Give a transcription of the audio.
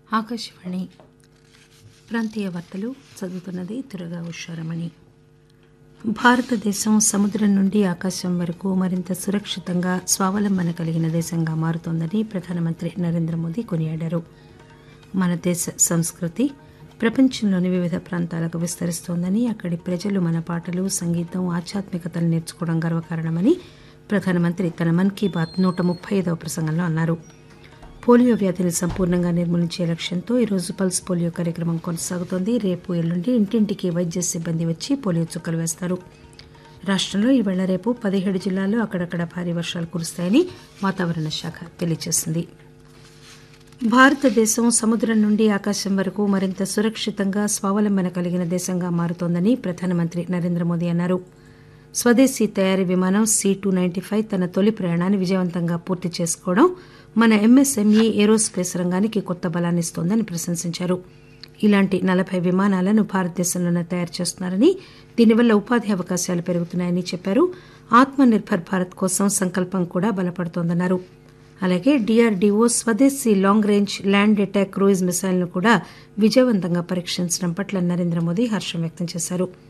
ఆకాశవాణి ప్రాంతీయ వార్తలు చదువుతున్నది తురగా ఉషారమణి భారతదేశం సముద్రం నుండి ఆకాశం వరకు మరింత సురక్షితంగా స్వావలంబన కలిగిన దేశంగా మారుతోందని ప్రధానమంత్రి నరేంద్ర మోదీ కొనియాడారు మన దేశ సంస్కృతి ప్రపంచంలోని వివిధ ప్రాంతాలకు విస్తరిస్తోందని అక్కడి ప్రజలు మన పాటలు సంగీతం ఆధ్యాత్మికతలు నేర్చుకోవడం గర్వకారణమని ప్రధానమంత్రి తన మన్ కీ బాత్ నూట ముప్పై ఐదవ ప్రసంగంలో అన్నారు పోలియో వ్యాధిని సంపూర్ణంగా నిర్మూలించే లక్ష్యంతో ఈరోజు పల్స్ పోలియో కార్యక్రమం కొనసాగుతోంది రేపు ఎల్లుండి ఇంటింటికి వైద్య సిబ్బంది వచ్చి పోలియో చుక్కలు వేస్తారు రాష్టంలో ఈవేళ రేపు పదిహేడు జిల్లాల్లో అక్కడక్కడ భారీ వర్షాలు కురుస్తాయని వాతావరణ శాఖ తెలియజేసింది భారతదేశం సముద్రం నుండి ఆకాశం వరకు మరింత సురక్షితంగా స్వావలంబన కలిగిన దేశంగా మారుతోందని ప్రధానమంత్రి నరేంద్ర మోదీ అన్నారు స్వదేశీ తయారీ విమానం సి టూ నైన్టీ ఫైవ్ తన తొలి ప్రయాణాన్ని విజయవంతంగా పూర్తి చేసుకోవడం మన ఎంఎస్ఎంఈ ఏరోస్పేస్ రంగానికి కొత్త బలాన్నిస్తోందని ప్రశంసించారు ఇలాంటి నలభై విమానాలను భారతదేశంలోనే తయారు చేస్తున్నారని దీనివల్ల ఉపాధి అవకాశాలు పెరుగుతున్నాయని చెప్పారు ఆత్మ నిర్బర్ భారత్ కోసం సంకల్పం కూడా బలపడుతోందన్నారు అలాగే డీఆర్డీఓ స్వదేశీ long range land attack cruise మిసైల్ను కూడా విజయవంతంగా పరీక్షించడం పట్ల నరేంద్ర మోదీ హర్షం వ్యక్తం చేశారు